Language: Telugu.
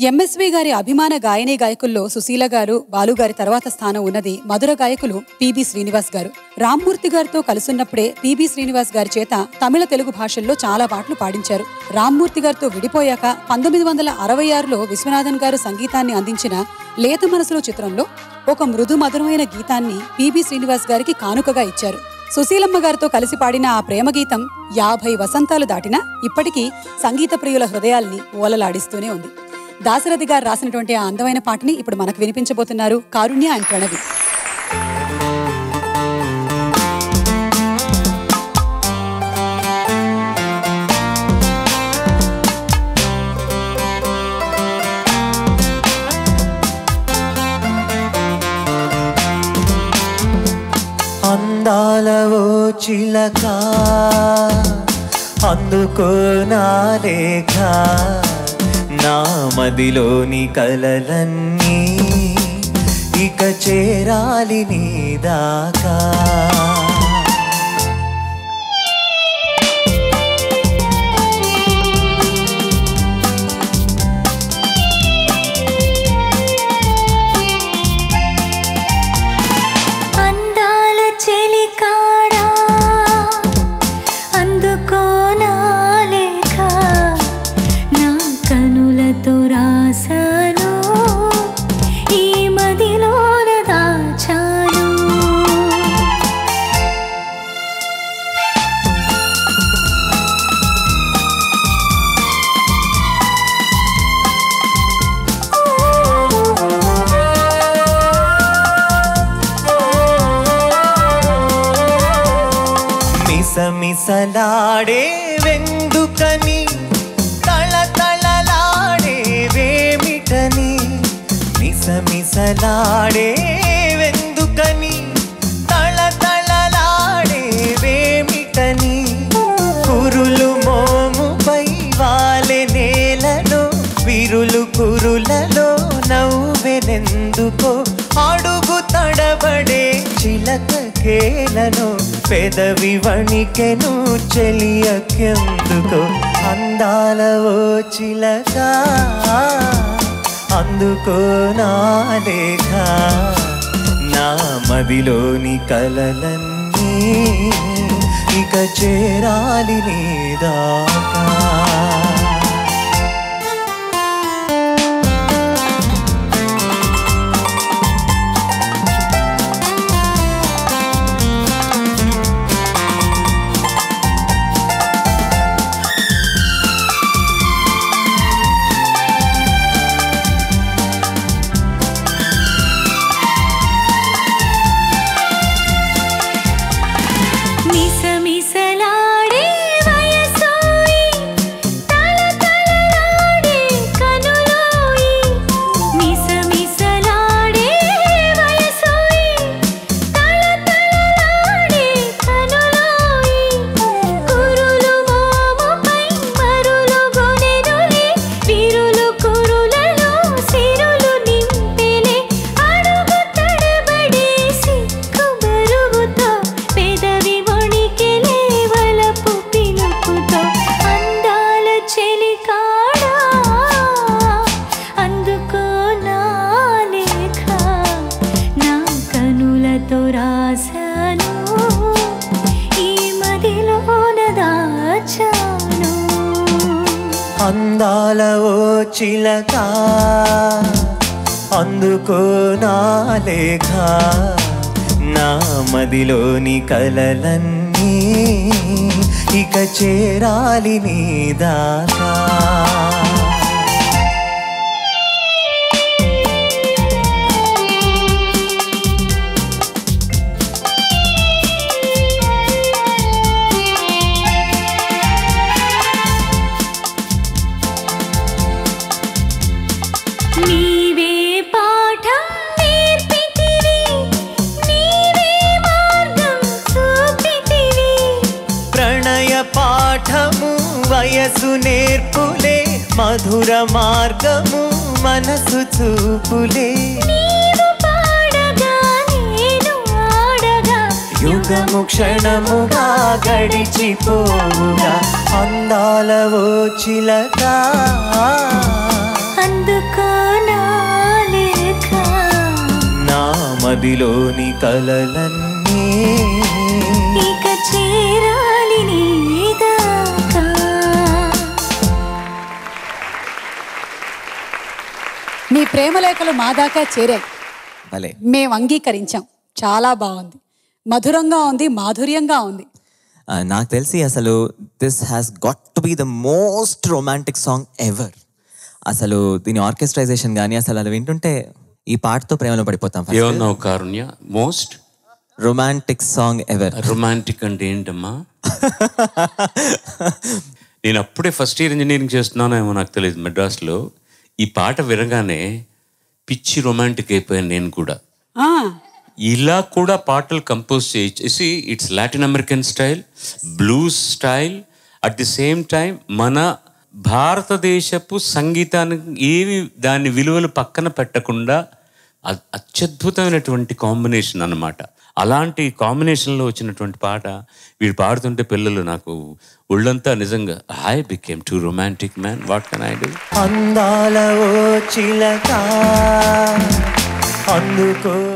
ఎంఎస్వి గారి అభిమాన గాయని గాయకుల్లో సుశీల గారు బాలు గారి తర్వాత స్థానం ఉన్నది మధుర గాయకులు పిబి శ్రీనివాస్ గారు రామ్మూర్తి గారితో కలుసున్నప్పుడే పిబి శ్రీనివాస్ గారి చేత తమిళ తెలుగు భాషల్లో చాలా పాటలు పాడించారు రామ్మూర్తి గారితో విడిపోయాక పంతొమ్మిది వందల అరవై ఆరులో విశ్వనాథన్ గారు సంగీతాన్ని అందించిన లేత మనసులో చిత్రంలో ఒక మృదు మధురమైన గీతాన్ని పిబి శ్రీనివాస్ గారికి కానుకగా ఇచ్చారు సుశీలమ్మ గారితో కలిసి పాడిన ఆ ప్రేమ గీతం యాభై వసంతాలు దాటినా ఇప్పటికీ సంగీత ప్రియుల హృదయాల్ని ఓలలాడిస్తూనే ఉంది దాశరథి గారు రాసినటువంటి ఆ అందమైన పాటని ఇప్పుడు మనకు వినిపించబోతున్నారు కారుణ్య అండ్ ప్రణవి అందాల ఓ చిలక అందుకో నా లేఖ నా మదిలోని కలలన్నీ ఇక చేరాలి నీ దాకా అందాల చెలికాడా అందుకో నా లేఖ నా కనులతో రాసాను ఈ మదిలోన దాచాను మిసమిసలాడే వెందుకని తళతళలాడే వేమిటని మిసమిసలాడే వెందుకని తళతళలాడే వేమిటని కురులు మోముపై వాలె నేలలో విరులు కురులలో నవ్వెనెందుకో అడుగు తడబడే చిలక కేలను పెదవి వణికెను చెలియకెందుకో అందాల ఓ చిలక అందుకో నా లేఖ నా మదిలోని కలలన్నీ ఇక చేరాలి నీ దాకా మిసమిసలాడే వయసోయి తళతళలాడే కనులోయి మిసమిసలాడే వయసోయి తళతళలాడే కనులోయి కురులు మోముపై మరులు గొనెనులే విరులు కురులలో సిరులు నింపెలే అడుగు తడబడే సిక్కు బరువుతో పెదవి వణికెలే వలపు పిలుపుతో అందాల చెలికాడా అందుకో నా లేఖ నా కనులతో రాశాను ఈ మదిలోన దాచాను అందాల ఓ చిలక అందుకో నా లేఖ నా మదిలోని కలలన్నీ ఇక చేరాలి నీ దాకా నీవే పాఠం నేర్పితివి నీవే మార్గం చూపితివి ప్రణయ పాఠము వయసు నేర్పులే మధుర మార్గము మనసు చూపులే నీవు పాడగా నేను ఆడగా యుగము క్షణముగా గడిచిపోవుగా అందాల ఓ చిలక అందుకో మదిలోని కలలన్నీ ఇక చేరాలి నీదాకా మీ ప్రేమలేఖలు మా దాకా చేరాయి భలే మేము అంగీకరించాం చాలా బాగుంది మధురంగా ఉంది మాధుర్యంగా ఉంది ఆ, నాకు తెలిసి అసలు this has got to be the most romantic song ever అసలు దీని ఆర్కెస్ట్రైజేషన్ కానీ అసలు అలా వింటుంటే ఈ పాటతో ప్రేమలో పడిపోతాం ఏమన్నావు Karunya most romantic song ever romantic అంటే ఏంటమ్మా నేను అప్పుడే ఫస్ట్ ఇయర్ ఇంజనీరింగ్ చేస్తున్నానో ఏమో నాకు తెలియదు మెడ్రాస్లో ఈ పాట వినగానే పిచ్చి రొమాంటిక్ అయిపోయాను నేను కూడా ఆ, ఇలా కూడా పాటలు కంపోజ్ చేయొచ్చు it's Latin American style blues style at the same time మన భారతదేశపు సంగీతానికి ఏవి దాని విలువలు పక్కన పెట్టకుండా అ- అత్యద్భుతమైనటువంటి కాంబినేషన్ అన్నమాట అలాంటి కాంబినేషన్లో వచ్చినటువంటి పాట వీడు పాడుతుంటే పిల్లలు నాకు ఒళ్ళంతా నిజంగా I became too romantic man what can I do అందాల ఓ చిలక అందుకో